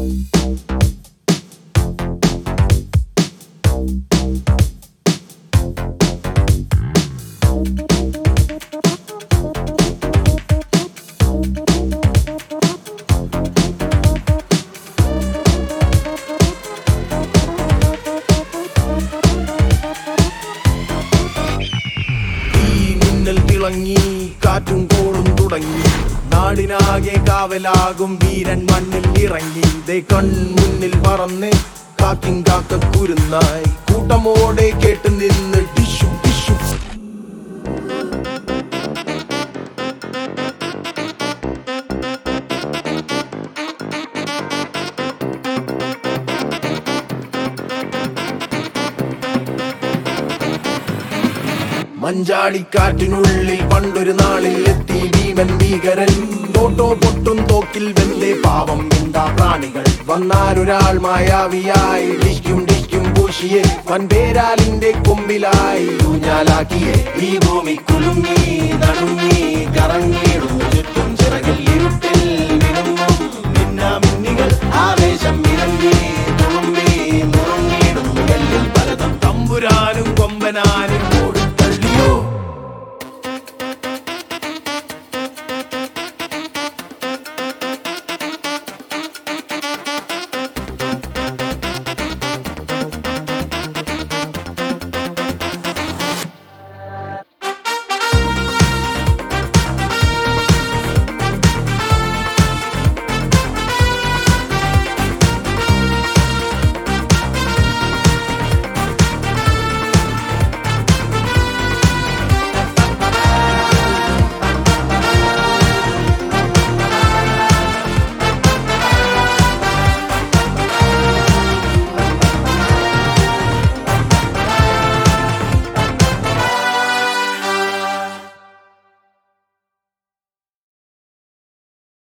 ഈ മിന്നൽ തിളങ്ങി കാറ്റും കോളും തുടങ്ങി നാടിനാകെ കാവലാകും വീരൻ മണ്ണിൽ ഇറങ്ങി ദേ കൺമുന്നിൽ പറന്ന് കാക്കിൻ കാക്ക കുരുന്നായി കൂട്ടമോടെ കേട്ട് നിന്ന് ടിഷു ടിഷു മഞ്ചാടിക്കാറ്റിനുള്ളിൽ പണ്ടൊരു നാളിൽ എത്തി ഭീമൻ ഭീകരൻ തോട്ടോ പൊട്ടും തോക്കിൽ വെന്തേ പാവം എന്താ പ്രാണികൾ വന്നാലൊരാൾ മായാവിയായി ഡിക്കും ഡിക്കും പൂശിയെ വൻപേരാലിന്റെ കൊമ്പിലായി ഊഞ്ഞാലാക്കിയെ ഈ ഭൂമി കുലുങ്ങി നടുങ്ങി കറങ്ങിയിടുന്നു ചുറ്റും ചിറകിൽ ഇരുട്ടിൽ